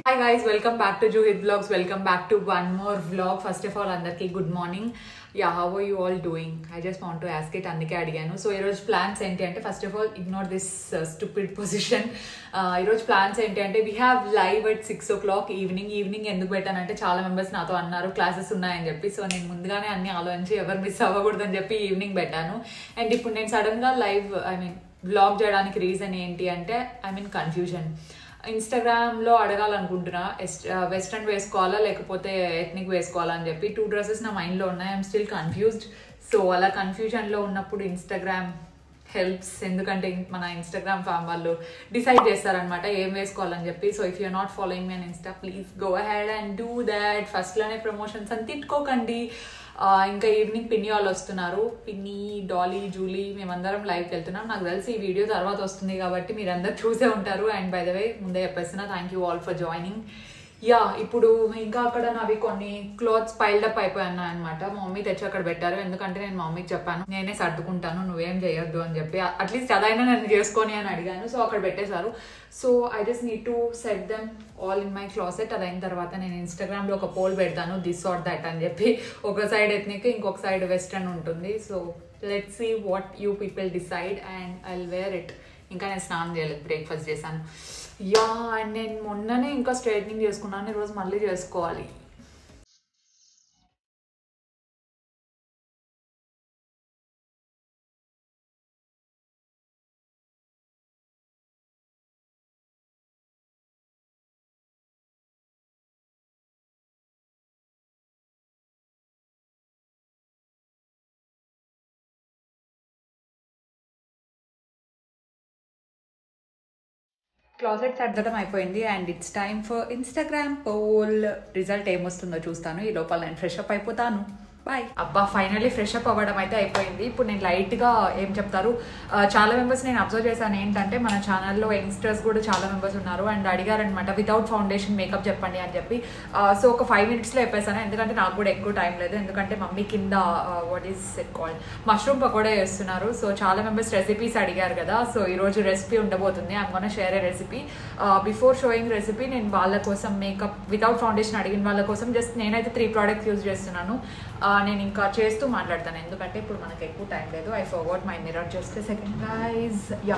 Hi guys welcome back to Juhith blogs welcome back to one more vlog first of all అందరికీ good morning ya how are you all doing I just want to ask it అందుకే అడిగాను so ఈరోజు plans ఏంటి అంటే first of all ignore this stupid position ఈరోజు plans ఏంటి అంటే we have live at six o'clock evening evening ఎందుకు పెట్టానంటే చాలా మెంబర్స్ నాతో అన్నారు క్లాసెస్ ఉన్నాయని చెప్పి సో నేను ముందుగానే అన్ని ఆలోచించి ఎవరు మిస్ అవ్వకూడదని చెప్పి ఈవినింగ్ పెట్టాను అండ్ ఇప్పుడు నేను సడన్గా లైవ్ ఐ మీన్ బ్లాగ్ చేయడానికి రీజన్ ఏంటి అంటే ఐ మీన్ కన్ఫ్యూజన్ ఇన్స్టాగ్రామ్లో అడగాలనుకుంటున్నా వెస్ట్రన్ వేసుకోవాలా లేకపోతే ఎథ్నిక్ వేసుకోవాలా అని చెప్పి టూ డ్రెస్సెస్ నా మైండ్లో ఉన్నాయి ఐఎమ్ స్టిల్ కన్ఫ్యూజ్డ్ సో అలా కన్ఫ్యూజన్లో ఉన్నప్పుడు ఇన్స్టాగ్రామ్ హెల్ప్స్ ఎందుకంటే మన ఇన్స్టాగ్రామ్ ఫామ్ వాళ్ళు డిసైడ్ చేస్తారనమాట ఏం వేసుకోవాలని చెప్పి so if you're not following me on Insta please go ahead and do that ఫస్ట్లోనే ప్రమోషన్స్ అని తిట్టుకోకండి ఆ, ఇంకా ఈవినింగ్ పిన్ని వాళ్ళు వస్తున్నారు పిన్ని డాలీ జూలీ మేమందరం లైవ్కి వెళ్తున్నాం నాకు తెలిసి ఈ వీడియో తర్వాత వస్తుంది కాబట్టి మీరందరూ చూసే ఉంటారు అండ్ బై ద వే ముందే చెప్పేస్తున్నా thank you all for joining ya ఇప్పుడు ఇంకా అక్కడ నావి కొన్ని క్లోత్స్ పైల్డ్ అప్ అయిపోయాయి అనమాట మా మమ్మీ తెచ్చి అక్కడ పెట్టారు ఎందుకంటే నేను మా మమ్మీకి చెప్పాను నేనే సర్దుకుంటాను నువ్వేం చేయొద్దు అని చెప్పి అట్లీస్ట్ అదైనా నేను చేసుకొని అని అడిగాను సో అక్కడ పెట్టేశారు so I just need to set them all in my closet అది అయిన తర్వాత నేను ఇన్స్టాగ్రామ్లో ఒక పోల్ పెడతాను దిస్ ఆర్ దట్ అని చెప్పి ఒక సైడ్ ఎత్నిక్ ఇంకొక సైడ్ వెస్టర్న్ ఉంటుంది so let see what you people decide and I wear it ఇంకా నేను స్నానం చేయలేదు బ్రేక్ఫాస్ట్ చేశాను యా అండ్ నేను మొన్ననే ఇంకా స్ట్రైట్నింగ్ చేసుకున్నాను ఈరోజు మళ్ళీ చేసుకోవాలి క్లాసెట్ సర్దడం అయిపోయింది and it's time for Instagram poll result ఏమొస్తుందో చూస్తాను ఈ లోపల నేను ఫ్రెష్ అప్ అయిపోతాను బాయ్ అబ్బా ఫైనల్లీ ఫ్రెష్ అప్ అవ్వడం అయితే అయిపోయింది ఇప్పుడు నేను లైట్గా ఏం చెప్తారు ఆ, చాలా మెంబర్స్ నేను అబ్జర్వ్ చేశాను ఏంటంటే మన ఛానల్లో యంగ్స్టర్స్ కూడా చాలా మెంబర్స్ ఉన్నారు అండ్ అడిగారనమాట వితౌట్ ఫౌండేషన్ మేకప్ చెప్పండి అని చెప్పి సో ఒక ఫైవ్ మినిట్స్లో చెప్పేసాను ఎందుకంటే నాకు కూడా ఎక్కువ టైం లేదు ఎందుకంటే మమ్మీ కింద what is it called mushroom pakoda చేస్తున్నారు సో చాలా మెంబర్స్ రెసిపీస్ అడిగారు కదా సో ఈరోజు రెసిపీ ఉండబోతుంది I'm gonna share a recipe before showing recipe నేను వాళ్ళ కోసం మేకప్ వితౌట్ ఫౌండేషన్ అడిగిన వాళ్ళ కోసం జస్ట్ నేనైతే త్రీ ప్రోడక్ట్స్ యూజ్ చేస్తున్నాను ఆ, నేను ఇంకా చేస్తూ మాట్లాడతాను ఎందుకంటే ఇప్పుడు మనకు ఎక్కువ టైం లేదు I forgot my mirror just second guys ya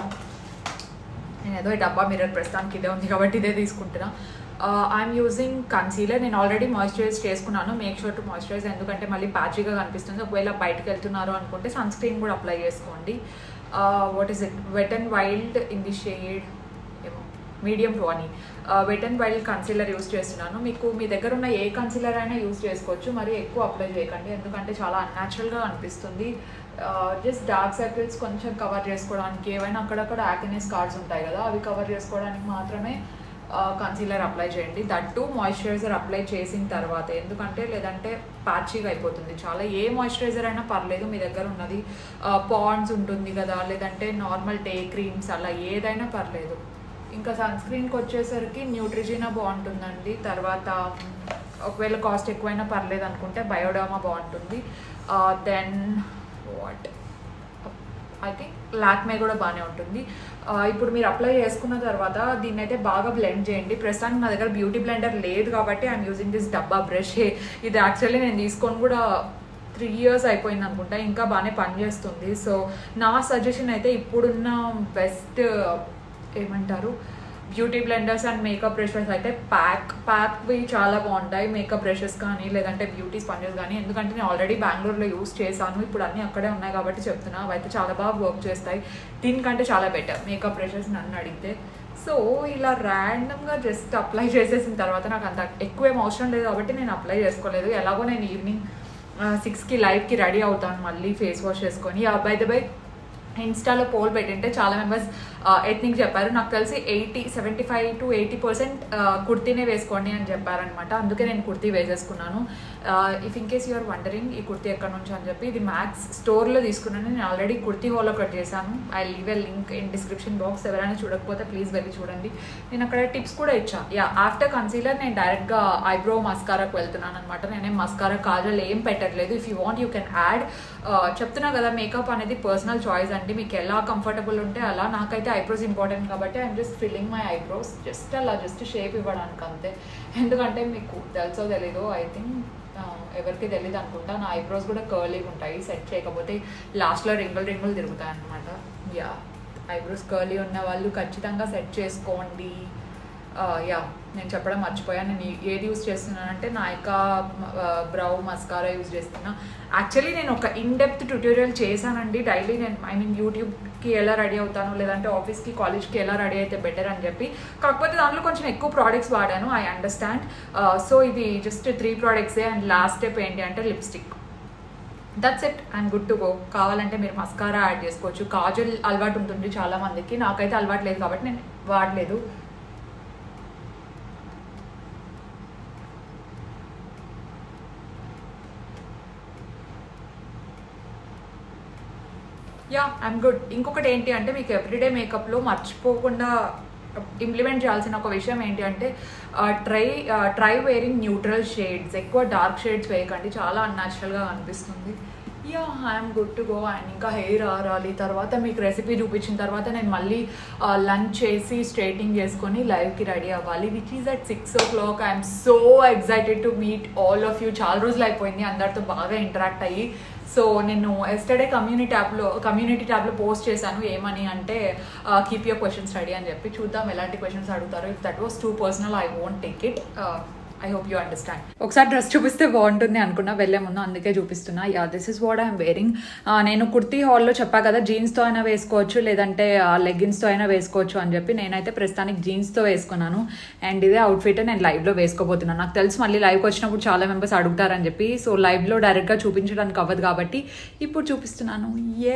నేను ఏదో ఈ డబ్బా మిర్రర్ ప్రస్తుతానికి ఇదే ఉంది కాబట్టి ఇదే తీసుకుంటున్నా ఐఎమ్ యూజింగ్ కన్సీలర్ నేను ఆల్రెడీ మాయిశ్చరైజ్ చేసుకున్నాను మేక్ షూర్ టు మాయిశ్చరైజ్ ఎందుకంటే మళ్ళీ ప్యాచీగా కనిపిస్తుంది ఒకవేళ బయటకు వెళ్తున్నారు అనుకుంటే సన్ స్క్రీన్ కూడా అప్లై చేసుకోండి what is it wet and wild in the shade ఏమో మీడియం టు అని wet and wild concealer use చేస్తున్నాను మీకు మీ దగ్గర ఉన్న ఏ కన్సీలర్ అయినా యూస్ చేసుకోవచ్చు మరి ఎక్కువ అప్లై చేయకండి ఎందుకంటే చాలా అన్యాచురల్గా అనిపిస్తుంది జస్ట్ డార్క్ సర్కిల్స్ కొంచెం కవర్ చేసుకోవడానికి ఏవైనా అక్కడక్కడ యాకినెస్ కార్డ్స్ ఉంటాయి కదా అవి కవర్ చేసుకోవడానికి మాత్రమే కన్సీలర్ అప్లై చేయండి దట్ టు మాయిశ్చరైజర్ అప్లై చేసిన తర్వాత ఎందుకంటే లేదంటే ప్యాచీగా అయిపోతుంది చాలా ఏ మాయిశ్చరైజర్ అయినా పర్లేదు మీ దగ్గర ఉన్నది పాండ్స్ ఉంటుంది కదా లేదంటే నార్మల్ డే క్రీమ్స్ అలా ఏదైనా పర్లేదు ఇంకా సన్ స్క్రీన్కి వచ్చేసరికి న్యూట్రిజినా బాగుంటుందండి తర్వాత ఒకవేళ కాస్ట్ ఎక్కువైనా పర్లేదు అనుకుంటే బయోడామా బాగుంటుంది then what I think Lakme కూడా బాగానే ఉంటుంది ఆ, ఇప్పుడు మీరు అప్లై చేసుకున్న తర్వాత దీన్ని అయితే బాగా బ్లెండ్ చేయండి ప్రస్తుతానికి నా దగ్గర బ్యూటీ బ్లెండర్ లేదు కాబట్టి ఐఎమ్ యూజింగ్ దిస్ డబ్బా బ్రష్ ఇది యాక్చువల్లీ నేను తీసుకొని కూడా త్రీ ఇయర్స్ అయిపోయింది అనుకుంటా ఇంకా బాగానే పనిచేస్తుంది సో నా సజెషన్ అయితే ఇప్పుడున్న బెస్ట్ ఏమంటారు beauty blenders and makeup brushes అయితే ప్యాక్ ప్యాక్వి చాలా బాగుంటాయి మేకప్ బ్రషెస్ కానీ లేదంటే బ్యూటీ స్పంజెస్ కానీ ఎందుకంటే నేను ఆల్రెడీ బెంగళూరులో యూస్ చేశాను ఇప్పుడు అన్నీ అక్కడే ఉన్నాయి కాబట్టి చెప్తున్నా అవి అయితే చాలా బాగా వర్క్ చేస్తాయి దీనికంటే చాలా బెటర్ మేకప్ బ్రషెస్ నన్ను అడిగితే సో ఇలా ర్యాండమ్గా జస్ట్ అప్లై చేసేసిన తర్వాత నాకు అంత ఎక్కువ ఏం అవసరం లేదు కాబట్టి నేను అప్లై చేసుకోలేదు ఎలాగో నేను ఈవినింగ్ సిక్స్కి లైవ్కి రెడీ అవుతాను మళ్ళీ ఫేస్ వాష్ చేసుకొని బై ద బై ఇన్స్టాలో పోల్ పెట్టింటే చాలా మెంబర్స్ ఎథ్నిక్ చెప్పారు నాకు తెలిసి eighty seventy five to eighty percent కుర్తీనే వేసుకోండి అని చెప్పారనమాట అందుకే నేను కుర్తీ వేసేసుకున్నాను if in case you're wondering ఈ కుర్తీ ఎక్కడ నుంచి అని చెప్పి ఇది మ్యాక్స్ స్టోర్లో తీసుకున్నాను నేను ఆల్రెడీ కుర్తీ హాల్ ఒకటి చేశాను I leave a link in description box ఎవరైనా చూడకపోతే ప్లీజ్ వెళ్ళి చూడండి నేను అక్కడ టిప్స్ కూడా ఇచ్చా యా ఆఫ్టర్ కన్సీలర్ నేను డైరెక్ట్గా ఐబ్రో మస్కారాకు వెళ్తున్నాను అనమాట నేనేం మస్కారా కాజల్ ఏం పెట్టట్లేదు if you want you can add చెప్తున్నా కదా మేకప్ అనేది పర్సనల్ చాయిస్ అండి అండి మీకు ఎలా కంఫర్టబుల్ ఉంటే అలా నాకైతే ఐబ్రోస్ ఇంపార్టెంట్ కాబట్టి I'm just filling my eyebrows just అలా జస్ట్ షేప్ ఇవ్వడానికి అంతే ఎందుకంటే మీకు తెలుసో తెలీదో ఐ థింక్ ఎవరికి తెలియదు అనుకుంటా నా ఐబ్రోస్ కూడా కర్లీగా ఉంటాయి సెట్ చేయకపోతే లాస్ట్లో రింగులు రింగులు తిరుగుతాయి అనమాట యా ఐబ్రోస్ కర్లీ ఉన్న వాళ్ళు ఖచ్చితంగా సెట్ చేసుకోండి యా నేను చెప్పడం మర్చిపోయాను నేను ఏది యూస్ చేస్తున్నానంటే నాయకా బ్రౌ మస్కారా యూస్ చేస్తున్నా యాక్చువల్లీ నేను ఒక ఇన్ డెప్త్ ట్యూటోరియల్ చేశానండి డైలీ నేను ఐ మీన్ యూట్యూబ్కి ఎలా రెడీ అవుతాను లేదంటే ఆఫీస్కి కాలేజ్కి ఎలా రెడీ అయితే బెటర్ అని చెప్పి కాకపోతే దాంట్లో కొంచెం ఎక్కువ ప్రోడక్ట్స్ వాడాను ఐ అండర్స్టాండ్ సో ఇది జస్ట్ త్రీ ప్రోడక్ట్సే అండ్ లాస్ట్ స్టెప్ ఏంటి అంటే lipstick that's it and good to go కావాలంటే మీరు మస్కారా యాడ్ చేసుకోవచ్చు కాజల్ అలవాటు ఉంటుంది చాలా మందికి నాకైతే అలవాటు లేదు కాబట్టి నేను వాడలేదు యా ఐమ్ గుడ్ ఇంకొకటి ఏంటి అంటే మీకు ఎవ్రీడే మేకప్లో మర్చిపోకుండా ఇంప్లిమెంట్ చేయాల్సిన ఒక విషయం ఏంటి అంటే try try wearing neutral shades ఎక్కువ డార్క్ షేడ్స్ వేయకండి చాలా అన్యాచురల్గా అనిపిస్తుంది ya I'm good to go and ఇంకా హెయిర్ ఆరాలి తర్వాత మీకు రెసిపీ చూపించిన తర్వాత నేను మళ్ళీ లంచ్ చేసి స్ట్రైటింగ్ చేసుకొని లైవ్కి రెడీ అవ్వాలి which is at six o'clock I'm so excited to meet all of you చాలా రోజులు అయిపోయింది అందరితో బాగా ఇంటరాక్ట్ అయ్యి సో నేను ఎస్టర్డే కమ్యూనిటీ ట్యాబ్లో కమ్యూనిటీ ట్యాబ్లో పోస్ట్ చేశాను ఏమని అంటే కీప్ యువర్ క్వశ్చన్స్ రెడీ అని చెప్పి చూద్దాం ఎలాంటి క్వశ్చన్స్ అడుగుతారు if that was too personal I won't take it I hope you understand ఒకసారి డ్రెస్ చూపిస్తే బాగుంటుంది అనుకున్నా వెళ్ళే ముందు అందుకే చూపిస్తున్నా yeah this is what I'm wearing నేను కుర్తీ హాల్లో చెప్పా కదా జీన్స్తో అయినా వేసుకోవచ్చు లేదంటే లెగ్గిన్స్తో అయినా వేసుకోవచ్చు అని చెప్పి నేనైతే ప్రస్తుతానికి జీన్స్తో వేసుకున్నాను అండ్ ఇదే అవుట్ఫిట్ నేను లైవ్లో వేసుకోబోతున్నాను నాకు తెలుసు మళ్ళీ లైవ్కి వచ్చినప్పుడు చాలా మెంబర్స్ అడుగుతారని చెప్పి సో లైవ్లో డైరెక్ట్గా చూపించడానికి అవ్వదు కాబట్టి ఇప్పుడు చూపిస్తున్నాను ఏ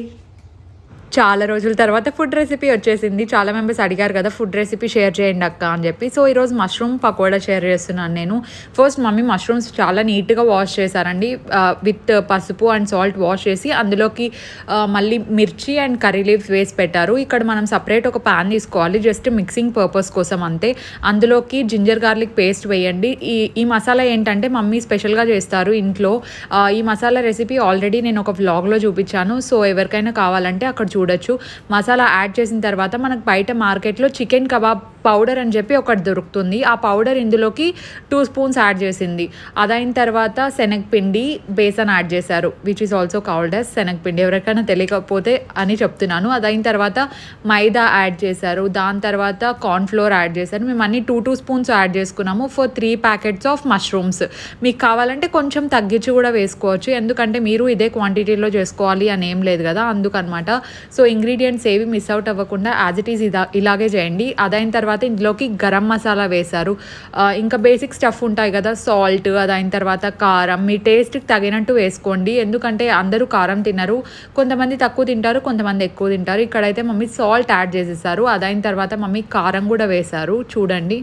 చాలా రోజుల తర్వాత ఫుడ్ రెసిపీ వచ్చేసింది చాలా మెంబర్స్ అడిగారు కదా ఫుడ్ రెసిపీ షేర్ చేయండి అక్క అని చెప్పి సో ఈరోజు మష్రూమ్ పకోడా షేర్ చేస్తున్నాను నేను ఫస్ట్ మమ్మీ మష్రూమ్స్ చాలా నీట్గా వాష్ చేశారండి విత్ పసుపు అండ్ సాల్ట్ వాష్ చేసి అందులోకి మళ్ళీ మిర్చి అండ్ కర్రీ లీవ్స్ వేసి పెట్టారు ఇక్కడ మనం సపరేట్ ఒక ప్యాన్ తీసుకోవాలి జస్ట్ మిక్సింగ్ పర్పస్ కోసం అంతే అందులోకి జింజర్ గార్లిక్ పేస్ట్ వేయండి ఈ ఈ మసాలా ఏంటంటే మమ్మీ స్పెషల్గా చేస్తారు ఇంట్లో ఈ మసాలా రెసిపీ ఆల్రెడీ నేను ఒక వ్లాగ్లో చూపించాను సో ఎవరికైనా కావాలంటే అక్కడ చూడొచ్చు మసాలా యాడ్ చేసిన తర్వాత మనకు బయట మార్కెట్లో చికెన్ కబాబ్ పౌడర్ అని చెప్పి ఒకటి దొరుకుతుంది ఆ పౌడర్ ఇందులోకి టూ స్పూన్స్ యాడ్ చేసింది అదైన తర్వాత శనగపిండి బేసన్ యాడ్ చేశారు which is also called as శనగపిండి ఎవరికైనా తెలియకపోతే అని చెప్తున్నాను అదైన తర్వాత మైదా యాడ్ చేశారు దాని తర్వాత కార్న్ఫ్లోర్ యాడ్ చేశారు మేము అన్ని టూ టూ స్పూన్స్ యాడ్ చేసుకున్నాము for three packets of mushrooms మీకు కావాలంటే కొంచెం తగ్గించి కూడా వేసుకోవచ్చు ఎందుకంటే మీరు ఇదే క్వాంటిటీలో చేసుకోవాలి అని ఏం లేదు కదా అందుకనమాట సో ఇంగ్రీడియంట్స్ ఏవి మిస్ అవుట్ అవ్వకుండా యాజ్ ఇట్ ఈస్ ఇదా ఇలాగే చేయండి అదైన తర్వాత ఇందులోకి గరం మసాలా వేశారు ఇంకా బేసిక్ స్టఫ్ ఉంటాయి కదా సాల్ట్ అదైన తర్వాత కారం మీ టేస్ట్కి తగినట్టు వేసుకోండి ఎందుకంటే అందరూ కారం తినరు కొంతమంది తక్కువ తింటారు కొంతమంది ఎక్కువ తింటారు ఇక్కడైతే మమ్మీ సాల్ట్ యాడ్ చేసేసారు అదైన తర్వాత మమ్మీ కారం కూడా వేశారు చూడండి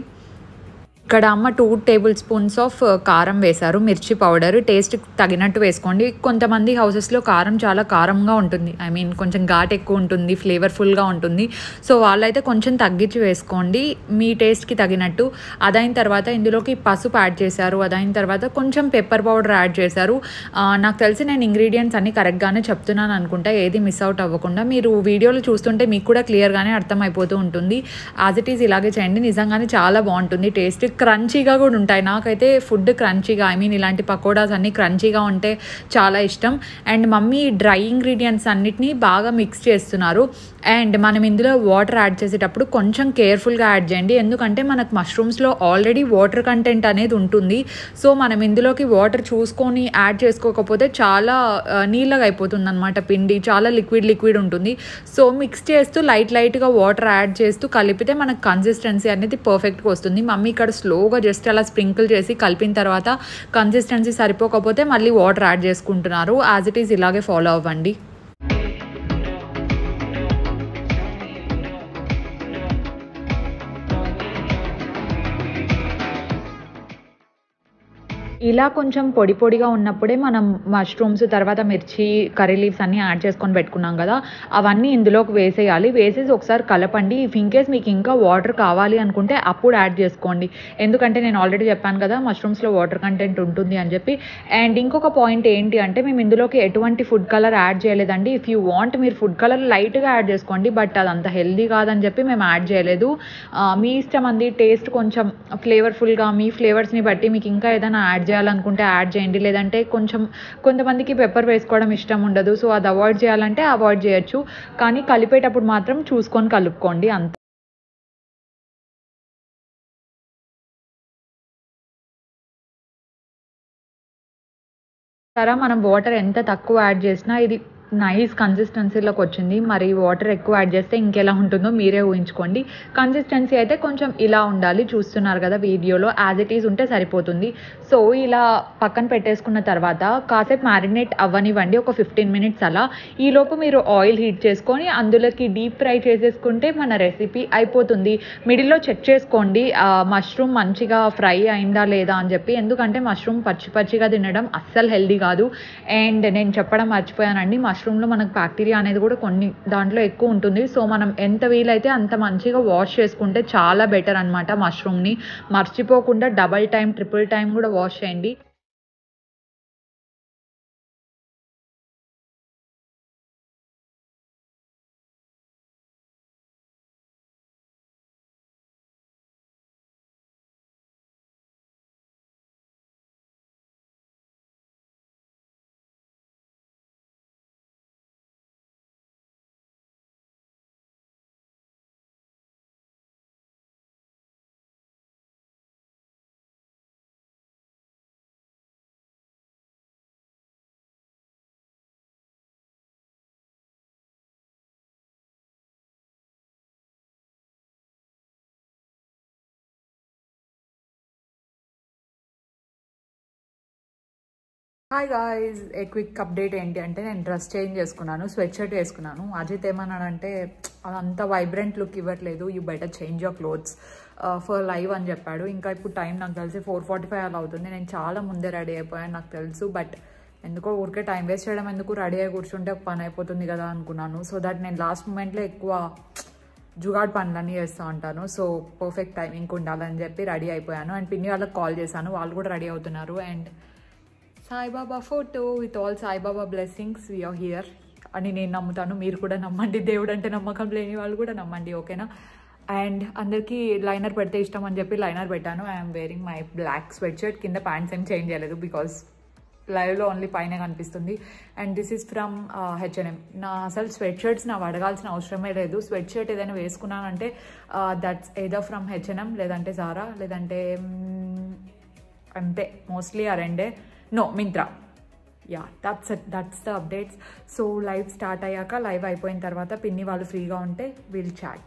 ఇక్కడ అమ్మ టూ టేబుల్ స్పూన్స్ ఆఫ్ కారం వేశారు మిర్చి పౌడర్ టేస్ట్ తగినట్టు వేసుకోండి కొంతమంది హౌసెస్లో కారం చాలా కారంగా ఉంటుంది ఐ మీన్ కొంచెం ఘాట్ ఎక్కువ ఉంటుంది ఫ్లేవర్ఫుల్గా ఉంటుంది సో వాళ్ళైతే కొంచెం తగ్గించి వేసుకోండి మీ టేస్ట్కి తగినట్టు అదైన తర్వాత ఇందులోకి పసుపు యాడ్ చేశారు అదైన తర్వాత కొంచెం పెప్పర్ పౌడర్ యాడ్ చేశారు నాకు తెలిసి నేను ఇంగ్రీడియంట్స్ అన్ని కరెక్ట్గానే చెప్తున్నాను అనుకుంటా ఏది మిస్ అవుట్ అవ్వకుండా మీరు వీడియోలో చూస్తుంటే మీకు కూడా క్లియర్గానే అర్థమైపోతూ ఉంటుంది యాజ్ ఇట్ ఈస్ ఇలాగే చేయండి నిజంగానే చాలా బాగుంటుంది టేస్ట్ క్రంచీగా కూడా ఉంటాయి నాకైతే ఫుడ్ క్రంచీగా ఐ మీన్ ఇలాంటి పకోడాస్ అన్నీ క్రంచీగా ఉంటే చాలా ఇష్టం అండ్ మమ్మీ డ్రై ఇంగ్రీడియంట్స్ అన్నిటినీ బాగా మిక్స్ చేస్తున్నారు అండ్ మనం ఇందులో వాటర్ యాడ్ చేసేటప్పుడు కొంచెం కేర్ఫుల్గా యాడ్ చేయండి ఎందుకంటే మనకు మష్రూమ్స్లో ఆల్రెడీ వాటర్ కంటెంట్ అనేది ఉంటుంది సో మనం ఇందులోకి వాటర్ చూసుకొని యాడ్ చేసుకోకపోతే చాలా నీళ్ళగా అయిపోతుంది అనమాట పిండి చాలా లిక్విడ్ లిక్విడ్ ఉంటుంది సో మిక్స్ చేస్తూ లైట్ లైట్గా వాటర్ యాడ్ చేస్తూ కలిపితే మనకు కన్సిస్టెన్సీ అనేది పర్ఫెక్ట్గా వస్తుంది మమ్మీ ఇక్కడ స్లోగా జస్ట్ అలా స్ప్రింకిల్ చేసి కలిపిన తర్వాత కన్సిస్టెన్సీ సరిపోకపోతే మళ్ళీ వాటర్ యాడ్ చేసుకుంటున్నారు యాజ్ ఇట్ ఈస్ ఇలాగే ఫాలో అవ్వండి ఇలా కొంచెం పొడి పొడిగా ఉన్నప్పుడే మనం మష్రూమ్స్ తర్వాత మిర్చి కర్రీ లీవ్స్ అన్నీ యాడ్ చేసుకొని పెట్టుకున్నాం కదా అవన్నీ ఇందులోకి వేసేయాలి వేసేసి ఒకసారి కలపండి ఇఫ్ ఇన్ కేస్ మీకు ఇంకా వాటర్ కావాలి అనుకుంటే అప్పుడు యాడ్ చేసుకోండి ఎందుకంటే నేను ఆల్రెడీ చెప్పాను కదా మష్రూమ్స్లో వాటర్ కంటెంట్ ఉంటుంది అని చెప్పి అండ్ ఇంకొక పాయింట్ ఏంటి అంటే మేము ఇందులోకి ఎటువంటి ఫుడ్ కలర్ యాడ్ చేయలేదండి ఇఫ్ యూ వాంట్ మీరు ఫుడ్ కలర్ లైట్గా యాడ్ చేసుకోండి బట్ అది అంత హెల్దీ కాదని చెప్పి మేము యాడ్ చేయలేదు ఆ, మీ ఇష్టం అంది టేస్ట్ కొంచెం ఫ్లేవర్ఫుల్గా మీ ఫ్లేవర్స్ని బట్టి మీకు ఇంకా ఏదైనా యాడ్ చేయాలనుకుంటే యాడ్ చేయండి లేదంటే కొంచెం కొంతమందికి పెప్పర్ వేసుకోవడం ఇష్టం ఉండదు సో అది అవాయిడ్ చేయాలంటే అవాయిడ్ చేయొచ్చు కానీ కలిపేటప్పుడు మాత్రం చూసుకొని కలుపుకోండి అంతే సరే మనం వాటర్ ఎంత తక్కువ యాడ్ చేసినా ఇది నైస్ కన్సిస్టెన్సీలోకి వచ్చింది మరి వాటర్ ఎక్కువ యాడ్ చేస్తే ఇంకెలా ఉంటుందో మీరే ఊహించుకోండి కన్సిస్టెన్సీ అయితే కొంచెం ఇలా ఉండాలి చూస్తున్నారు కదా వీడియోలో యాజ్ ఇట్ ఈజ్ ఉంటే సరిపోతుంది సో ఇలా పక్కన పెట్టేసుకున్న తర్వాత కాసేపు మ్యారినేట్ అవ్వనివ్వండి ఒక ఫిఫ్టీన్ మినిట్స్ అలా ఈలోపు మీరు ఆయిల్ హీట్ చేసుకొని అందులోకి డీప్ ఫ్రై చేసేసుకుంటే మన రెసిపీ అయిపోతుంది మిడిల్లో చెక్ చేసుకోండి మష్రూమ్ మంచిగా ఫ్రై అయిందా లేదా అని చెప్పి ఎందుకంటే మష్రూమ్ పచ్చి పచ్చిగా తినడం అస్సలు హెల్దీ కాదు అండ్ నేను చెప్పడం మర్చిపోయానండి మష్రూమ్లో మనకు బ్యాక్టీరియా అనేది కూడా కొన్ని దాంట్లో ఎక్కువ ఉంటుంది సో మనం ఎంత వీలైతే అంత మంచిగా వాష్ చేసుకుంటే చాలా బెటర్ అనమాట మష్రూమ్ని మర్చిపోకుండా డబల్ టైం ట్రిపుల్ టైం కూడా వాష్ చేయండి hi guys a quick update ఏంటి అంటే నేను డ్రెస్ చేంజ్ చేసుకున్నాను స్వెట్ షర్ట్ వేసుకున్నాను అజిత్ ఏమన్నాడంటే అదంతా వైబ్రెంట్ లుక్ ఇవ్వట్లేదు you better change your clothes for live అని చెప్పాడు ఇంకా ఇప్పుడు టైం నాకు తెలిసి ఫోర్ ఫార్టీ ఫైవ్ అలా అవుతుంది నేను చాలా ముందే రెడీ అయిపోయాను నాకు తెలుసు బట్ ఎందుకో ఊరికే టైం వేస్ట్ చేయడం ఎందుకు రెడీ అయి కూర్చుంటే పని అయిపోతుంది కదా అనుకున్నాను సో దట్ నేను లాస్ట్ మూమెంట్లో ఎక్కువ జుగాడ్ పనులన్నీ చేస్తూ ఉంటాను సో పర్ఫెక్ట్ టైమింగ్ ఉండాలని చెప్పి రెడీ అయిపోయాను అండ్ పిన్ని వాళ్ళకి కాల్ చేశాను వాళ్ళు కూడా రెడీ అవుతున్నారు and Saibaba photo with all Saibaba blessings we're here అని నేను నమ్ముతాను మీరు కూడా నమ్మండి దేవుడు అంటే నమ్మకం లేని వాళ్ళు కూడా నమ్మండి ఓకేనా అండ్ అందరికీ లైనర్ పెడితే ఇష్టం అని చెప్పి లైనర్ పెట్టాను I'm wearing my black sweatshirt కింద ప్యాంట్స్ ఏం చేంజ్ చేయలేదు బికాస్ లైవ్లో ఓన్లీ పైన కనిపిస్తుంది and this is from H&M నా అసలు స్వెట్ షర్ట్స్ నాకు అడగాల్సిన అవసరమే లేదు స్వెట్ షర్ట్ ఏదైనా వేసుకున్నానంటే దట్స్ ఏదో ఫ్రమ్ హెచ్ఎన్ఎం లేదంటే జారా లేదంటే మ్మ్, అంతే మోస్ట్లీ ఆ రెండే నో Myntra yeah that's that's the updates so live start అయ్యాక లైవ్ అయిపోయిన తర్వాత పిన్ని వాళ్ళు ఫ్రీగా ఉంటే విల్ చాట్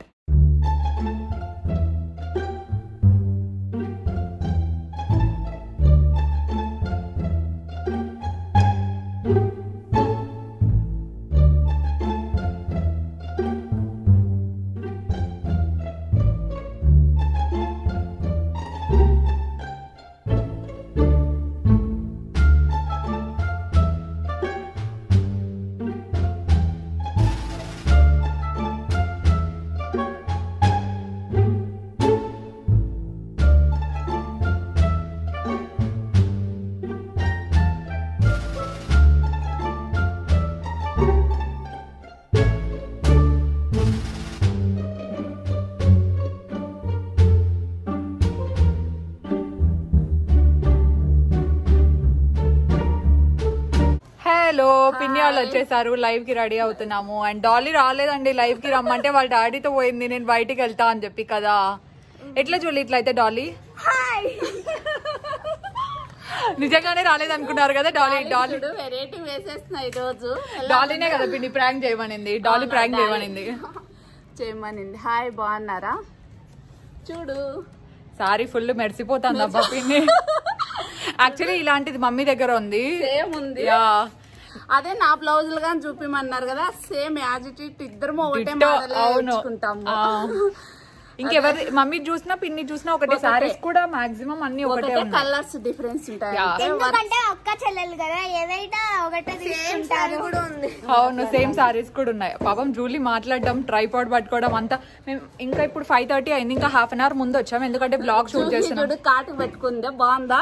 హలో పిన్ని వాళ్ళు వచ్చేసారు లైవ్ కి రెడీ అవుతున్నాము అండ్ డాలీ రాలేదండి లైవ్ కి రమ్మంటే వాళ్ళ డాడీతో పోయింది నేను బయటికి వెళ్తా అని చెప్పి కదా ఎట్లా చూడలే ఇట్లా అయితే డాలీ నిజంగానే రాలేదనుకున్నారు కదా డాలీ డాలీ చూడు వెరైటీ వేసేస్తున్నా ఈ రోజు డాలీనే కదా పిన్ని ప్రాంక్ చేయమనింది డాలీ ప్రాంక్ చేయమనింది చేయమనింది హాయ్ బాగున్నారా చూడు సారీ ఫుల్ మెరిసిపోతుంది అబ్బా పిన్ని యాక్చువల్లీ ఇలాంటిది మమ్మీ దగ్గర ఉంది సేమ్ ఉంది యా అదే నా బ్లౌజులు కానీ చూపిమన్నారు కదా సేమ్ యాజ్ ఇట్ ఇట్ ఇద్దరం ఒకటే Ditto, మోడల్ అవును. వేయించుకుంటాము ఆ. ఇంకెవరి మమ్మీ చూసినా పిన్ని చూసినా ఒకటే ఒకటే. సారీస్ కూడా మాక్సిమం అన్ని ఒకటే ఒకటే ఉన్నాయి కలర్స్ డిఫరెన్స్ ఉంటాయి Yeah. అంతే. ఎందుకంటే అక్క చెల్లెలు కదా ఏదైనా ఒకటే తీసుకుంటారు కూడా ఉంది అవును సేమ్ సారీస్ కూడా ఉన్నాయి పాపం జూలీ మాట్లాడడం ట్రైపాడ్ పట్టుకోవడం అంతా మేము ఇంకా ఇప్పుడు ఫైవ్ థర్టీ అయింది ఇంకా హాఫ్ అన్ అవర్ ముందు వచ్చాం ఎందుకంటే బ్లాగ్ షూట్ చూసి చేస్తున్నాం చూడు కాటు పెట్టుకుందే బాగుందా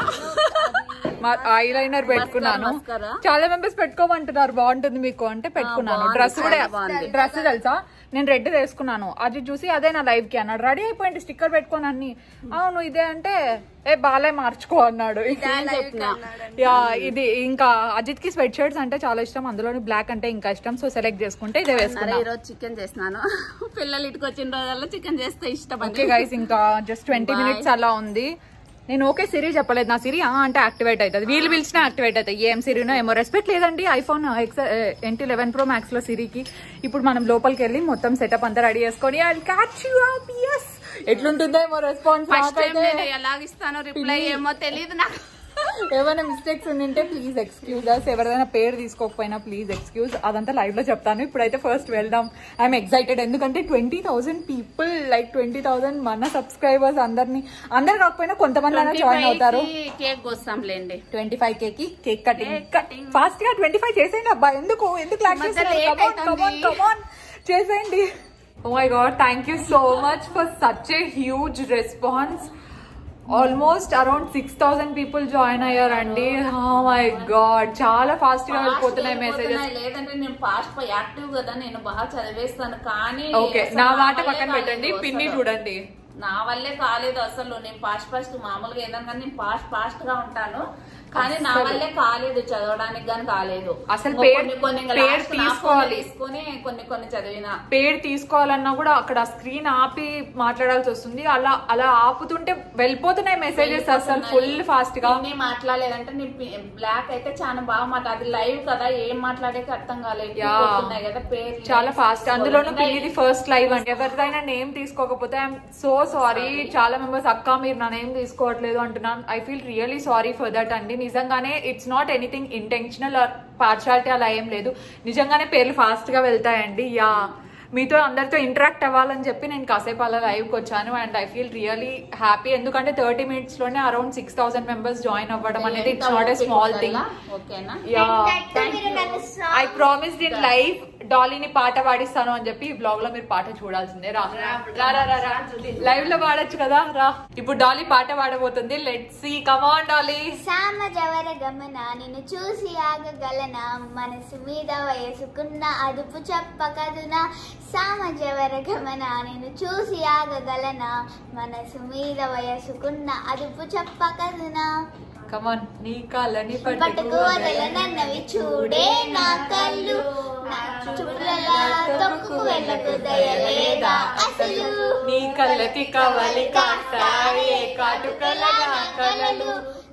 ఐ లైనర్ పెట్టుకున్నాను mascara. చాలా మెంబర్స్ పెట్టుకోమంటున్నారు బాగుంటుంది మీకు అంటే పెట్టుకున్నాను బాగుంది, డ్రెస్ కూడా చాలా బాగుంది. డ్రెస్ తెలుసా నేను రెడ్ వేసుకున్నాను అది చూసి అదే నా లైవ్ కి అన్నాడు రెడీ అయిపోయింది స్టిక్కర్ పెట్టుకొని అన్ని అవును ఇదే అంటే ఏ బాలే మార్చుకో అన్నాడు నేను చెప్పిన యా ఇది ఇంకా అజిత్ కి స్వెట్ షర్ట్స్ అంటే చాలా ఇష్టం అందులోని బ్లాక్ అంటే ఇంకా ఇష్టం సో సెలెక్ట్ చేసుకుంటే ఇదే అరే వేసుకున్నాను ఈ రోజు చికెన్ చేసినాను పిల్లలు ఇటుకు వచ్చిన రోజుల్లో చికెన్ చేస్తే ఇష్టం ఓకే అని గైస్ ఇంకా జస్ట్ ట్వంటీ Bye. మినిట్స్ అలా ఉంది నేను ఓకే సిరి చెప్పలేదు నా సిరి ఆ అంటే యాక్టివేట్ అవుతుంది వీళ్ళు పిలిచినా యాక్టివేట్ అవుతాయి ఏం సిరినో ఏమో రెస్పెక్ట్ లేదండి ఐఫోన్ ఎక్స్ ఎన్టీ లెవెన్ ప్రో మ్యాక్స్ లో సిరికి ఇప్పుడు మనం లోపలికి వెళ్ళి మొత్తం సెటప్ అంతా రెడీ చేసుకొని ఐ క్యాచ్ యూ అప్ ఎస్ ఎట్లుంటుందో ఏమో రెస్పాన్స్ ఫస్ట్ టైం నేను ఎలాగిస్తానో రిప్లై ఏమో తెలియదు నాకు ఏమైనా మిస్టేక్స్ ఉంటే ప్లీజ్ ఎక్స్క్యూజ్ అస్ ఎవరైనా పేరు తీసుకోకపోయినా ప్లీజ్ ఎక్స్క్యూజ్ అదంతా లైవ్ లో చెప్తాను ఇప్పుడైతే ఫస్ట్ వెళ్దాం ఐఎమ్ ఎక్సైటెడ్ ఎందుకంటే twenty thousand people like twenty thousand మన సబ్స్క్రైబర్స్ అందరినీ అందరు కాకపోయినా కొంతమంది అయినా జాయిన్ అవుతారు కేక్ కోస్తాంలేండి ట్వంటీ ఫైవ్ కే కి cake cutting Cake cutting. Fast గా ట్వంటీ ఫైవ్ చేసేయండి అబ్బా ఎందుకు ఎందుకు లాక్ మధ్య late అవుతుంది. చేసేయండి oh my god thank you so much for such a huge response almost around six thousand people join అయ్యారండి మై గాడ్ చాలా ఫాస్ట్ గా వెళ్ళిపోతున్నాయి మెసేజెస్ వెళ్ళిపోతున్నాయి. లేదంటే నేను ఫాస్ట్ యాక్టివ్ కదా నేను బాగా చదివేస్తాను కానీ ఓకే అసలు నా మాట వల్లే పక్కన పెట్టండి కాలేదు పిన్ని అసలు. చూడండి నా వల్లే కాలేదు అసలు నేను ఫాస్ట్ ఫాస్ట్ మామూలుగా ఏదన్నా నేను ఫాస్ట్ ఫాస్ట్ గా ఉంటాను కానీ నా అస్సలు. వల్లే కాలేదు చదవడానికి గాని కాలేదు అసలు ఇంకా పేరు- కొన్ని కొన్ని ఇంకా పేరు last నా phone లో తీసుకోవాలి. తీసుకొని కొన్ని కొన్ని చదివిన పేరు తీసుకోవాలన్నా కూడా అక్కడ స్క్రీన్ ఆపి మాట్లాడాల్సి వస్తుంది అలా అలా ఆపుతుంటే వెళ్ళిపోతున్నాయి మెసేజెస్ అసలు ఫుల్ ఫాస్ట్ గా పిన్ని మాట్లాడలేదంటే నేను బ్లాక్ అయితే చాలా బాగా మాట అది లైవ్ కదా ఏం మాట్లాడేకి అర్థం కాలేదు యా. పోతున్నాయి కదా పేరు చాలా ఫాస్ట్ అందులోనూ పిల్లిది ఫస్ట్ లైవ్ అండి ఎవరిదైనా నేమ్ తీసుకోకపోతే ఐఎమ్ సో సారీ చాలా మెంబర్స్ అక్క మీరు నా నేమ్ తీసుకోవట్లేదు అంటున్నాను I feel really sorry for that అండి నిజంగానే it's not anything intentional or partiality అలా ఏం లేదు నిజంగానే పేర్లు ఫాస్ట్ గా వెళ్తాయండి యా మీతో అందరితో ఇంటరాక్ట్ అవ్వాలని చెప్పి నేను కాసేపు అలా లైవ్కి వచ్చాను and I feel really happy ఎందుకంటే థర్టీ మినిట్స్ లోనే around six thousand members join అవ్వడం అనేది it's not a small thing ఓకేనా యా మీరు నన్ను ఐ ప్రామిస్డ్ ఇన్ లైవ్ డాలీని పాట పాడిస్తాను అని చెప్పి ఈ బ్లాగ్ లో మీరు పాట చూడాల్సిందే రా రా రా రా, రా లైవ్ లో పాడొచ్చు కదా రా ఇప్పుడు డాలీ పాట పాడబోతుంది లెట్ సి కమాన్ డాలీ సామ జవర గమన నిన్ను చూసి ఆగగలన మనసు మీద వయసుకున్న అదుపు చెప్పకదునా సామ జవర గమన నిన్ను చూసి ఆగగలన మనసు మీద వయసుకున్న అదుపు చెప్పకదునా కమాన్ నీ కాళ్ళని పట్టుకు పట్టుకు వదలనన్నవి చూడే నా కళ్ళు నా చుట్లలా తొక్కుకు వెళ్ళకు దయలేదా అసలు నీ కళ్ళకి కవలి కాస్తాయే కాటుకలగా కలలు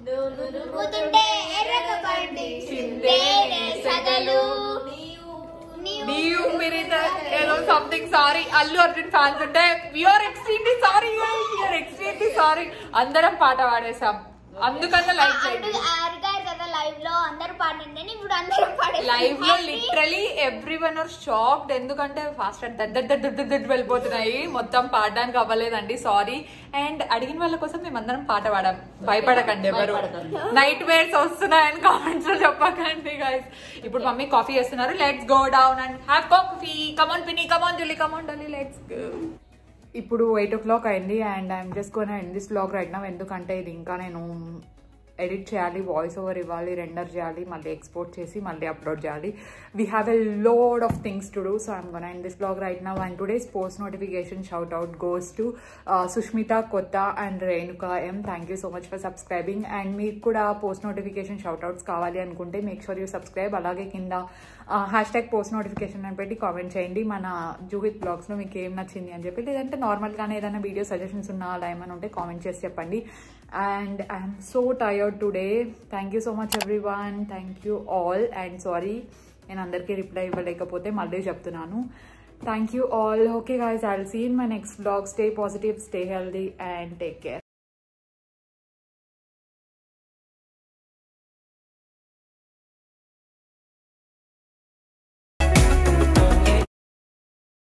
ఊదుతుంటే ఎర్రగా పండించిందే సగలు నీవు నీ ఊపిరిత ఏదో something sorry Allu Arjun fans ఉంటే you're extremely sorry you're extremely sorry అందరం పాట పాడేసాం అందుకన్నా లైక్ చేయండి అప్పుడు అడిగారు కదా లైవ్ లో అందరు పాడండి అని ఇప్పుడు అందరూ పాడారు లైవ్ లో literally everyone are shocked ఎందుకంటే ఫాస్ట్ దడ్ వెళ్ళిపోతున్నాయి మొత్తం పాడడానికి అవ్వలేదండి సారీ అండ్ అడిగిన వాళ్ళ కోసం మేము అందరం పాట పాడాం భయపడకండి ఎవరు భయపడకండి. నైట్ వేర్స్ వస్తున్నాయని కామెంట్స్ లో చెప్పకండి గైస్ ఇప్పుడు మమ్మీ కాఫీ చేస్తున్నారు let's go down and have coffee come on పిని come on Julie come on Dolly let's go ఇప్పుడు ఎయిట్ ఓ క్లాక్ అయింది and I'm just gonna end this blog right నా ఎందుకంటే ఇది ఇంకా నేను ఎడిట్ చేయాలి వాయిస్ ఓవర్ ఇవ్వాలి రెండర్ చేయాలి మళ్ళీ ఎక్స్పోర్ట్ చేసి మళ్ళీ అప్లోడ్ చేయాలి we have a lot of things to do so I'm gonna end this blog right నా and today's post notification shout out goes to Sushmita కొత్త అండ్ రేణుక ఎం thank you so much for subscribing and మీకు కూడా post notification shout outs కావాలి అనుకుంటే make sure you subscribe అలాగే కింద hash tag post notification అని పెట్టి కామెంట్ చేయండి మన జూవిత్ బ్లాగ్స్లో మీకు ఏం నచ్చింది అని చెప్పి లేదంటే నార్మల్గానే ఏదైనా వీడియో సజెషన్స్ ఉన్నా అలా ఏమైనా ఉంటే కామెంట్ చేసి చెప్పండి and I'm so tired today thank you so much everyone thank you all and sorry నేను అందరికీ రిప్లై ఇవ్వలేకపోతే మళ్ళీ చెప్తున్నాను thank you all okay guys I'll see in my next blog stay positive stay healthy and take care